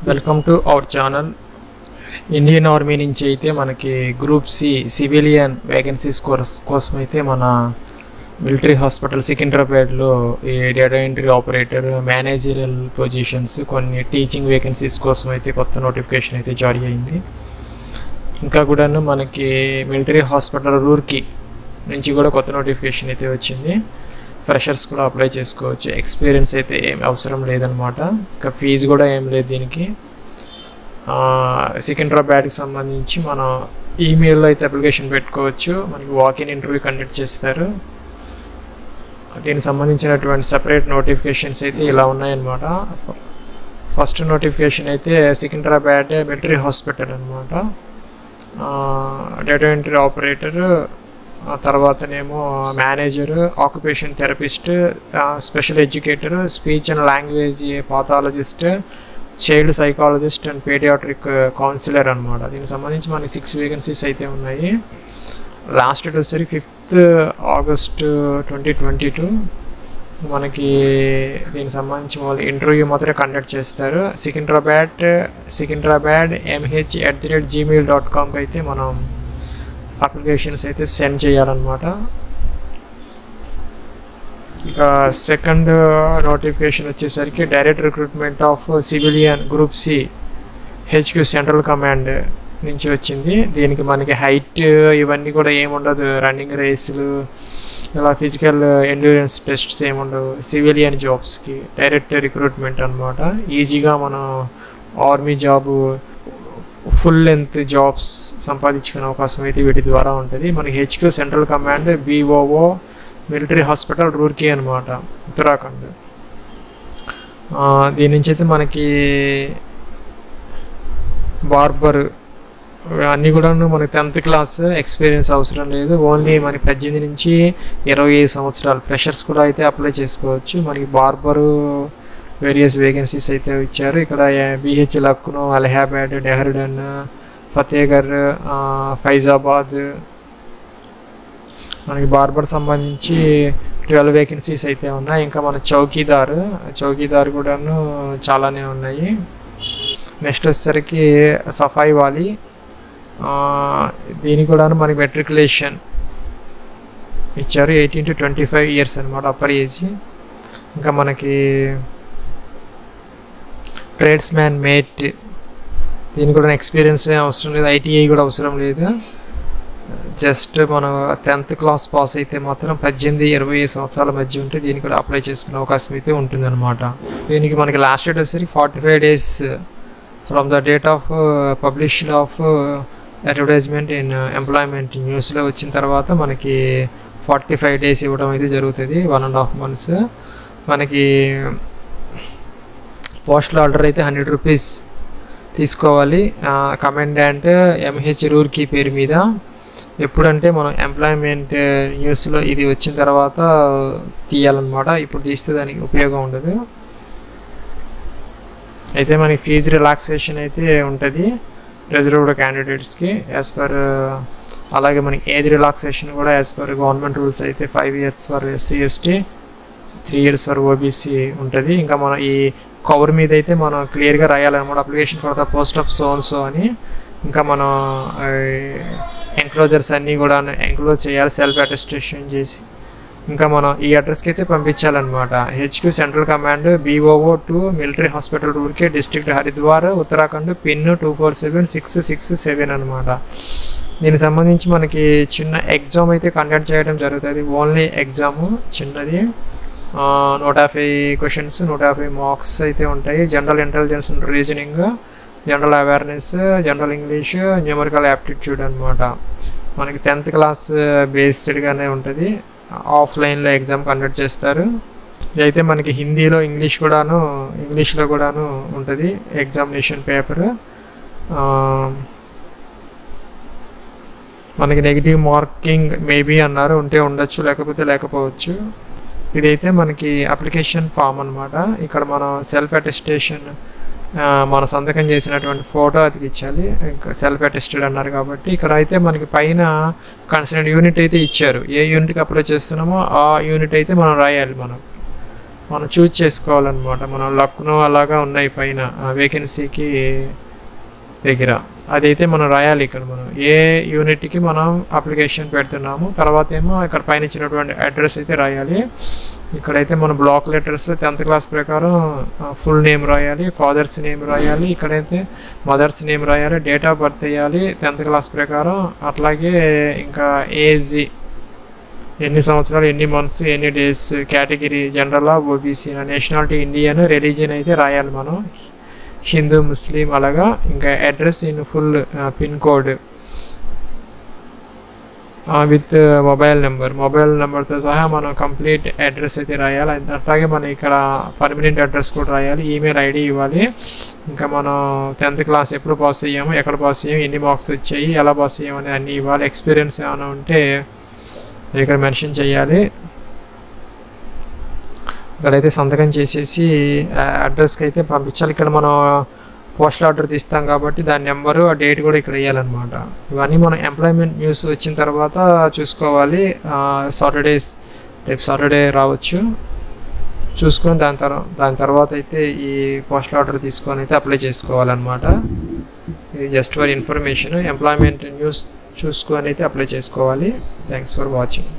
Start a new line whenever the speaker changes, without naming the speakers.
welcome to our channel Indian army నుంచి అయితే మనకి group C civilian vacancies course కోసం అయితే మన మిలిటరీ హాస్పిటల్ సికింద్రాబాద్లో ఈ data entry operator managerial positions కొన్ని టీచింగ్ వేకెన్సీస్ కోసం అయితే కొత్త నోటిఫికేషన్ అయితే జారీ అయింది ఇంకా కూడాను మనకి మిలిటరీ హాస్పిటల్ రూర్కి నుంచి కూడా కొత్త నోటిఫికేషన్ అయితే వచ్చింది ఫ్రెషర్స్ కూడా అప్లై చేసుకోవచ్చు ఎక్స్పీరియన్స్ అయితే ఏం అవసరం లేదనమాట ఇంకా ఫీజు కూడా ఏం లేదు దీనికి సికింద్రాబాద్కి సంబంధించి మనం ఈమెయిల్లో అయితే అప్లికేషన్ పెట్టుకోవచ్చు మనకి వాకిన్ ఇంటర్వ్యూ కండక్ట్ చేస్తారు దీనికి సంబంధించినటువంటి సపరేట్ నోటిఫికేషన్స్ అయితే ఇలా ఉన్నాయన్నమాట ఫస్ట్ నోటిఫికేషన్ అయితే సికింద్రాబాద్ మిలిటరీ హాస్పిటల్ అనమాట డేటా ఎంట్రీ ఆపరేటర్ ఆ తర్వాతనేమో manager occupation therapist special educator speech and language pathologist child psychologist and paediatric counsellor అనమాట దీనికి సంబంధించి మనకి సిక్స్ వేకెన్సీస్ అయితే ఉన్నాయి లాస్ట్ డేట్ వచ్చేసరికి fifth August twenty twenty two మనకి దీనికి సంబంధించి వాళ్ళు ఇంటర్వ్యూ మాత్రమే కండక్ట్ చేస్తారు Secunderabad Secunderabad MH at the rate Gmail dot కామ్కి అయితే మనం అప్లికేషన్స్ అయితే సెండ్ చేయాలన్నమాట ఇక సెకండ్ నోటిఫికేషన్ వచ్చేసరికి direct recruitment of civilian group C HQ central command నుంచి వచ్చింది దీనికి మనకి హైట్ ఇవన్నీ కూడా ఏముండదు రన్నింగ్ రేసులు ఇలా ఫిజికల్ ఎండ్యూరెన్స్ టెస్ట్స్ ఏముండవు సివిలియన్ జాబ్స్కి డైరెక్ట్ రిక్రూట్మెంట్ అనమాట ఈజీగా మనం army job full length jobs సంపాదించుకునే అవకాశం అయితే వీటి ద్వారా ఉంటుంది మనకి HQ central command BOO military hospital Roorkee అనమాట ఉత్తరాఖండ్ దీని నుంచి అయితే మనకి బార్బర్ అన్నీ కూడా మనకి టెన్త్ క్లాస్ ఎక్స్పీరియన్స్ అవసరం లేదు ఓన్లీ మనకి పద్దెనిమిది నుంచి ఇరవై ఐదు సంవత్సరాలు ఫ్రెషర్స్ కూడా అయితే అప్లై చేసుకోవచ్చు మనకి బార్బరు వేరియస్ వేకెన్సీస్ అయితే ఇచ్చారు ఇక్కడ బీహెచ్ లక్నో అలహాబాద్ డెహ్రాడూన్ ఫతేగర్ ఫైజాబాద్ మనకి బార్బర్ సంబంధించి ట్వెల్వ్ వేకెన్సీస్ అయితే ఉన్నాయి ఇంకా మన చౌకీదార్ చౌకీదార్ కూడాను చాలానే ఉన్నాయి నెక్స్ట్ వచ్చేసరికి సఫాయి వాలి దీని కూడా మనకి మెట్రికులేషన్ ఇచ్చారు eighteen to twenty five years అనమాట అప్పర్ ఏజ్ ఇంకా మనకి ట్రేడ్స్ మ్యాన్ మేట్ దీని కూడా ఎక్స్పీరియన్స్ అవసరం లేదు ఐటీఐ కూడా అవసరం లేదు జస్ట్ మనం టెన్త్ క్లాస్ పాస్ అయితే మాత్రం పద్దెనిమిది ఇరవై సంవత్సరాల మధ్య ఉంటే దీనికి కూడా అప్లై చేసుకునే అవకాశం అయితే ఉంటుందన్నమాట దీనికి మనకి లాస్ట్ డేట్ వచ్చేసరికి forty five days from the date of publication of advertisement in employment న్యూస్లో వచ్చిన తర్వాత మనకి ఫార్టీ ఫైవ్ డేస్ ఇవ్వడం అయితే జరుగుతుంది వన్ అండ్ హాఫ్ మంత్స్ మనకి పోస్టల్ ఆర్డర్ అయితే హండ్రెడ్ రూపీస్ తీసుకోవాలి కమాండెంట్ ఎంహెచ్ రూర్కీ పేరు మీద ఎప్పుడంటే మనం ఎంప్లాయ్మెంట్ న్యూస్లో ఇది వచ్చిన తర్వాత తీయాలన్నమాట ఇప్పుడు తీస్తే దానికి ఉపయోగం ఉండదు అయితే మనకి ఫీజు రిలాక్సేషన్ అయితే ఉంటుంది రిజర్వ్డ్ క్యాండిడేట్స్కి యాజ్ పర్ అలాగే మనకి ఏజ్ రిలాక్సేషన్ కూడా యాజ్ పర్ గవర్నమెంట్ రూల్స్ అయితే five years for SC ST three years for OBC ఉంటుంది ఇంకా మనం ఈ కవర్ మీద అయితే మనం క్లియర్గా రాయాలన్నమాట application for the post of సోన్సో అని ఇంకా మనం ఎంక్లోజర్స్ అన్నీ కూడా ఎంక్లోజ్ చేయాలి సెల్ఫ్ అటెస్టేషన్ చేసి ఇంకా మనం ఈ అడ్రస్కి అయితే పంపించాలన్నమాట HQ central command BOO to military hospital Roorkee district Haridwar Uttarakhand pin two four seven six six seven అనమాట దీనికి సంబంధించి మనకి చిన్న ఎగ్జామ్ అయితే కండక్ట్ చేయడం జరుగుతుంది ఓన్లీ ఎగ్జామ్ చిన్నది నూట యాభై క్వశ్చన్స్ నూట యాభై మార్క్స్ అయితే ఉంటాయి general intelligence reasoning general awareness general English numerical aptitude అనమాట మనకి టెన్త్ క్లాస్ బేస్డ్గానే ఉంటుంది ఆఫ్లైన్లో ఎగ్జామ్ కండక్ట్ చేస్తారు అయితే మనకి హిందీలో ఇంగ్లీష్ కూడాను ఇంగ్లీష్లో కూడాను ఉంటుంది ఎగ్జామినేషన్ పేపర్ మనకి నెగిటివ్ మార్కింగ్ మేబీ అన్నారు ఉంటే ఉండొచ్చు లేకపోతే లేకపోవచ్చు ఇదైతే మనకి అప్లికేషన్ ఫామ్ అనమాట ఇక్కడ మనం సెల్ఫ్ అటెస్టేషన్ మన సంతకం చేసినటువంటి ఫోటో అది ఇచ్చాలి ఇంకా సెల్ఫ్ అటెస్టెడ్ అన్నారు కాబట్టి ఇక్కడ అయితే మనకి పైన కన్సర్న్ యూనిట్ అయితే ఇచ్చారు ఏ యూనిట్కి అప్లై చేస్తున్నామో ఆ యూనిట్ అయితే మనం రాయాలి మనం మనం చూజ్ చేసుకోవాలన్నమాట మనం లక్నో అలాగా ఉన్నాయి పైన వేకెన్సీకి దగ్గర అదైతే మనం రాయాలి ఇక్కడ మనం ఏ యూనిట్కి మనం అప్లికేషన్ పెడుతున్నాము తర్వాత ఏమో ఇక్కడ పైన ఇచ్చినటువంటి అడ్రస్ అయితే రాయాలి ఇక్కడైతే మన బ్లాక్ లెటర్స్లో టెన్త్ క్లాస్ ప్రకారం ఫుల్ నేమ్ రాయాలి ఫాదర్స్ నేమ్ రాయాలి ఇక్కడైతే మదర్స్ నేమ్ రాయాలి డేట్ ఆఫ్ బర్త్ వేయాలి టెన్త్ క్లాస్ ప్రకారం అట్లాగే ఇంకా ఏజ్ ఎన్ని సంవత్సరాలు ఎన్ని మంత్స్ ఎన్ని days category general OBC nationality Indian religion అయితే రాయాలి మనం హిందూ ముస్లిం అలాగా ఇంకా address in full pin code with mobile number mobile నెంబర్తో సహా మనం కంప్లీట్ అడ్రస్ అయితే రాయాలి అది అట్లాగే మనం ఇక్కడ పర్మనెంట్ అడ్రస్ కూడా రాయాలి ఈమెయిల్ ఐడి ఇవ్వాలి ఇంకా మనం టెన్త్ క్లాస్ ఎప్పుడు పాస్ అయ్యాము ఎక్కడ పాస్ అయ్యాము ఎన్ని మార్క్స్ వచ్చాయి ఎలా పాస్ అయ్యాము అని అన్నీ ఇవ్వాలి ఎక్స్పీరియన్స్ ఏమైనా ఉంటే ఇక్కడ మెన్షన్ చేయాలి ఇక్కడైతే సంతకం చేసేసి అడ్రస్కి అయితే పంపించాలి ఇక్కడ మనం పోస్టల్ ఆర్డర్ తీస్తాం కాబట్టి దాని నెంబరు ఆ డేట్ కూడా ఇక్కడ వేయాలన్నమాట ఇవన్నీ మనం ఎంప్లాయ్మెంట్ న్యూస్ వచ్చిన తర్వాత చూసుకోవాలి సాటర్డేస్ రేపు సాటర్డే రావచ్చు చూసుకొని దాని తర్వాత దాని తర్వాత అయితే ఈ పోస్టల్ ఆర్డర్ తీసుకొని అయితే అప్లై చేసుకోవాలన్నమాట ఇది just for information employment news చూసుకొని అయితే అప్లై చేసుకోవాలి థ్యాంక్స్ ఫర్ వాచింగ్